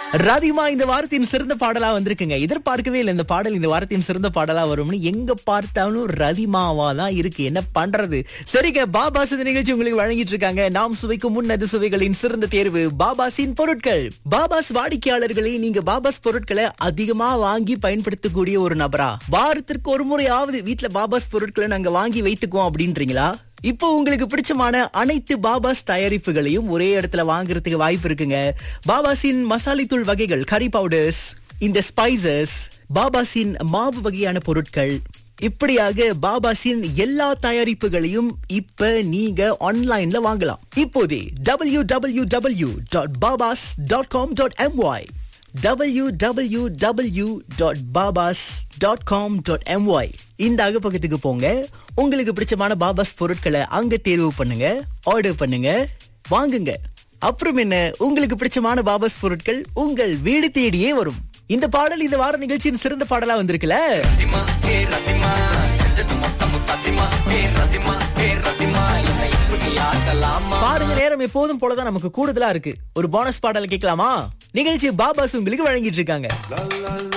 ரதிமா இந்த வாரத்தின் சிறந்த பாடலா வந்திருக்குங்க எதிர்பார்க்கவே இல்லை இந்த பாடல் இந்த வாரத்தின் சிறந்த பாடலா வரும்னு எங்க பார்த்தாலும் ரதிமாவா தான் இருக்கு என்ன பண்றது சரிங்க பாபாஸ் இந்த நிகழ்ச்சி உங்களுக்கு வழங்கிட்டு இருக்காங்க நாம் சுவைக்கும் முன்னது சுவைகளின் சிறந்த தேர்வு பாபாஸின் பொருட்கள் பாபாஸ் வாடிக்கையாளர்களை நீங்க பாபாஸ் பொருட்களை அதிகமா வாங்கி பயன்படுத்தக்கூடிய ஒரு நபரா வாரத்திற்கு ஒரு முறையாவது வீட்டுல பாபாஸ் பொருட்களை நாங்க வாங்கி வைத்துக்குவோம் அப்படின்றீங்களா இப்போ உங்களுக்கு பிடிச்சமான அனைத்து பாபாஸ் தயாரிப்புகளையும் ஒரே இடத்துல வாங்குறதுக்கு வாய்ப்பு இருக்குங்க பாபாஸின் மசாலி தூள் வகைகள் கறி பவுடர்ஸ் இந்த ஸ்பைசஸ் பாபாஸின் மாவு வகையான பொருட்கள் இப்படியாக பாபாஸின் எல்லா தயாரிப்புகளையும் இப்ப நீங்க ஆன்லைன்ல வாங்கலாம் இப்போதே W W W dot Babas dot com dot MY www.babas.com.my இந்த அகப்பக்கத்துக்கு போங்க உங்களுக்கு பிடிச்சமான பாபாஸ் பொருட்களை அங்க தேர்வு பண்ணுங்க ஆர்டர் பண்ணுங்க வாங்குங்க அப்புறம் என்ன உங்களுக்கு பிடிச்சமான பாபாஸ் பொருட்கள் உங்கள் வீடு தேடியே வரும் இந்த பாடல் இந்த வார நிகழ்ச்சியின் சிறந்த பாடலா வந்திருக்குல்ல ரதிமா ஏ ரதிமா செஞ்சது மொத்தமும் சத்தியமா ஏ ரதிமா ஏ ரதிமா என்னை இப்படி ஆக்கலாமா பாருங்க நேரம் எப்போதும் போலதான் நமக்கு கூடுதலா இருக்கு ஒரு போனஸ் பாடல் கேட்கலாமா நிகழ்ச்சி பாபாஸ் உங்களுக்கு வழங்கிட்டு இருக்காங்க